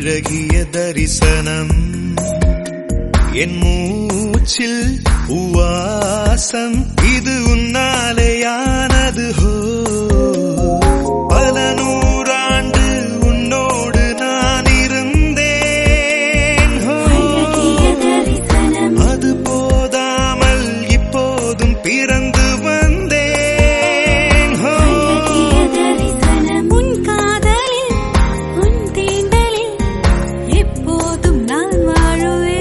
அழகிய தரிசனம் என் மூச்சில் உவாசம் இது உன்னாலேயானது ஹோ பல நூறாண்டு உன்னோடு நான் இருந்தேன் ஹோ அழகிய தரிசனம் அது போதாமல் இப்போதும் பிறந்து வந்தேன் ஹோ அழகிய தரிசனம் உன் காதலில் உன் தீண்டலில் எப்போதும் நான் வாழுவேன்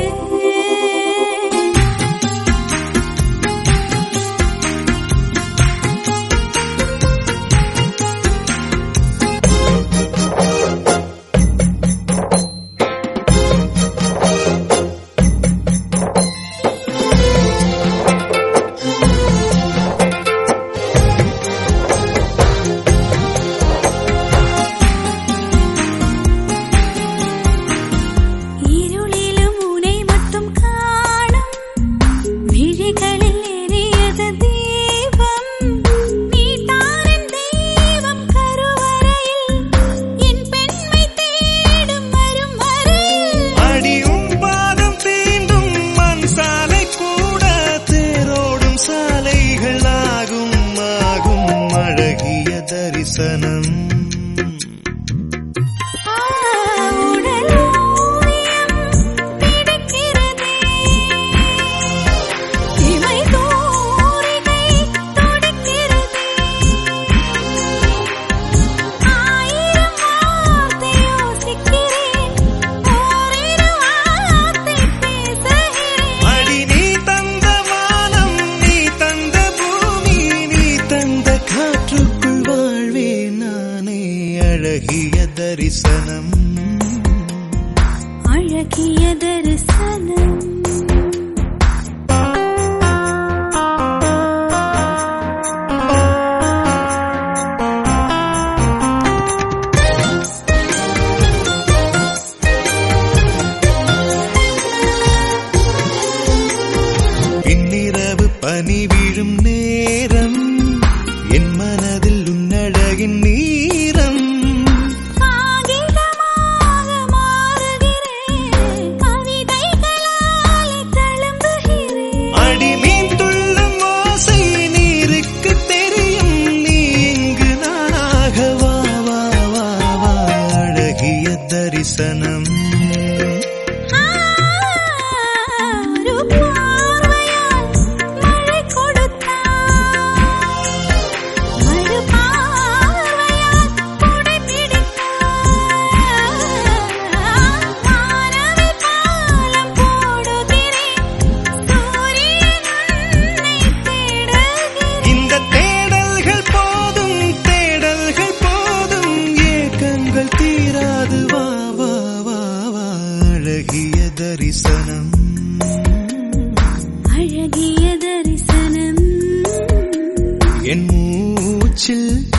இருளிலும் உனை மட்டும் காணும் விழிகளில் எரியது தீபம் நீ தாரின் தெய்வம் கருவறையில் என் பெண்மை தேடும் வரும் வரையில் அடியும் பாதம் தீண்டும் மண் சாலை கூட தேரோடும் சாலைகள் ஆகும் ஆகும் அழகிய தரிசனம் ஆ, உடல் ஊதியம் பிடிக்கிறதே இமை தோரிகை துடிக்கிறதே ஆயிரம் வார்த்தை யோசிக்கிறேன் ஓரிரு வார்த்தை பேசுகிறேன் அடி நீ தந்த வானம் நீ தந்த பூமி நீ தந்த காற்றுக்குள் வாழ்வேன் நானே அழகிய தரிசனம் அழகிய தரிசனம் பின்னிரவு பனி விழும் நேரம் என் மனதில் உன்னழகின் நீரம் காகிதமாக மாறுகிறேன் கவிதைகளால் தழும்புகிறேன் அடி மீன் துள்ளும் ஓசை நீருக்கு தெரியும் நீ இங்கு நானாக வா வா வா வா அழகிய தரிசனம் ஒரு பார்வையால் மழை கொடுத்தாய் மறு பார்வையால் கொடை பிடித்தாய் மானவி பாலம் போடுகிறேன் சூரியன் உன்னை தேடுகிறேன் இந்த தேடல்கள் போதும் தேடல்கள் போதும் ஏக்கங்கள் தீராது வா வா வா வா அழகிய தரிசனம் அழகிய தரிசனம் என் மூச்சில்